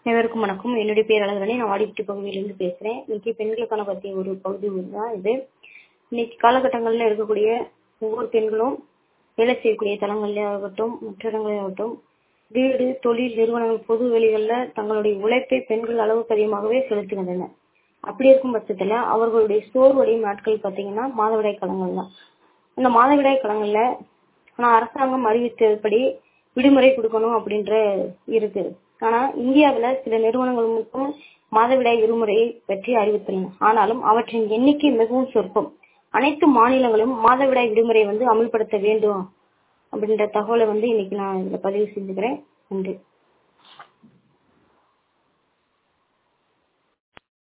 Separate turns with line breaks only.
அனைவருக்கும் வணக்கம் என்னுடைய பேர் அழகரணி நான் வாடிப்பட்டி பகுதியிலிருந்து பேசுறேன் இன்னைக்கு பெண்களுக்கான பற்றிய ஒரு பகுதி தான் இது இன்னைக்கு காலகட்டங்களில் இருக்கக்கூடிய ஒவ்வொரு பெண்களும் வேலை செய்யக்கூடிய தளங்கள்ல ஆகட்டும் மற்ற இடங்களாகட்டும் வீடு தொழில் நிறுவனங்கள் பொது வெளிகளில் தங்களுடைய உழைப்பை பெண்கள் அளவுக்கு அதிகமாகவே செலுத்துகின்றன அப்படி இருக்கும் பட்சத்துல அவர்களுடைய சோர்வடையும் நாட்கள் பார்த்தீங்கன்னா மாதவிடாய் காலங்கள் தான் அந்த மாதவிடாய் காலங்கள்ல ஆனால் அரசாங்கம் அறிவித்தபடி விடுமுறை கொடுக்கணும் அப்படின்ற இருக்கு ஆனா இந்தியாவுல சில நிறுவனங்கள் மட்டும் மாதவிடாய் விடுமுறையை பற்றி அறிவித்துள்ளன ஆனாலும் அவற்றின் எண்ணிக்கை மிகவும் சொற்பம் அனைத்து மாநிலங்களும் மாதவிடாய் விடுமுறை வந்து அமல்படுத்த வேண்டும் அப்படின்ற தகவலை வந்து இன்னைக்கு நான் இதுல பதிவு செஞ்சுக்கிறேன் நன்றி